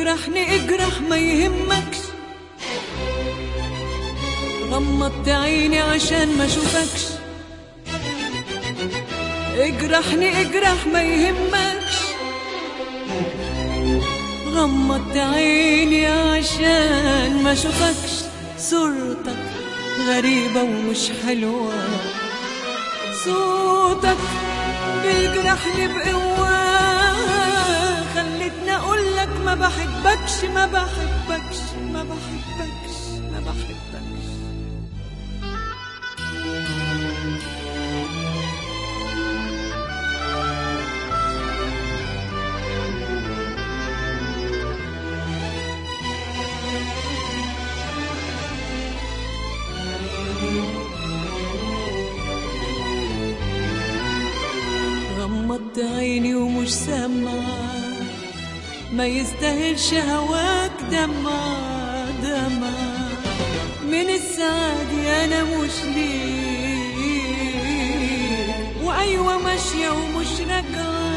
اجرحني اجرح ما يهمكش غمضت عيني عشان ما اشوفكش اجرحني اجرح ما يهمكش غمضت عيني عشان ما اشوفكش صورتك غريبة ومش حلوة صوتك بيجرحني بقوة خلتني اقولك ما بحبكش ما بحبكش ما بحبكش ما بحبكش غمضت عيني ومش سامعة ما يستاهلش هواك دمع دمع من السعادة أنا مش ليك وأيوة ماشية ومش راجعة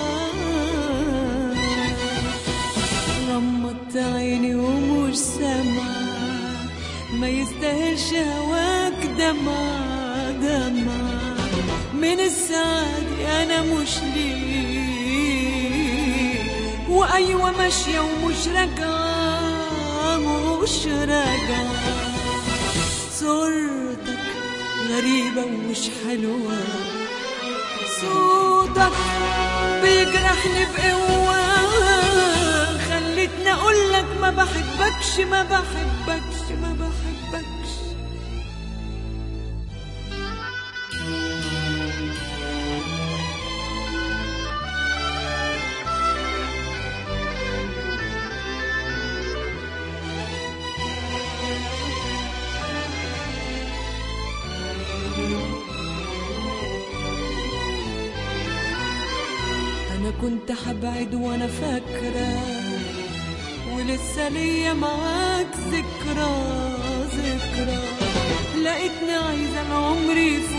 غمضت عيني ومش سامعة ما يستاهلش هواك دمع دمع من السعادة أنا مش ليك وأيوة ماشية ومش راجعة مش راجعة صورتك غريبة ومش حلوة صوتك بيجرحني بقوة خلتني أقولك ما بحبكش ما بحبكش ما بحبكش أنا كنت حبعد وأنا فاكرة ولسه ليا معاك ذكرى ذكرى لقيتني عايزة العمر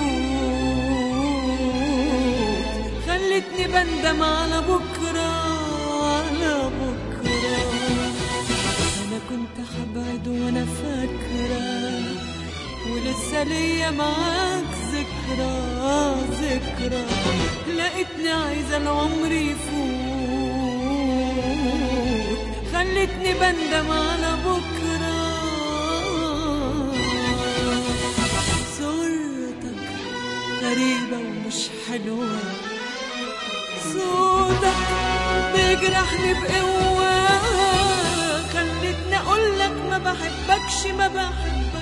يفوت خلتني بندم على بكرة على بكرة أنا كنت حبعد وأنا فاكرة ولسه ليا معاك ذكرى ذكرى لقيتني عايزة العمر يفوت خلتني بندم على بكرة صورتك غريبة ومش حلوة صوتك بيجرحني بقوة خلتني أقولك ما بحبكش ما بحبكش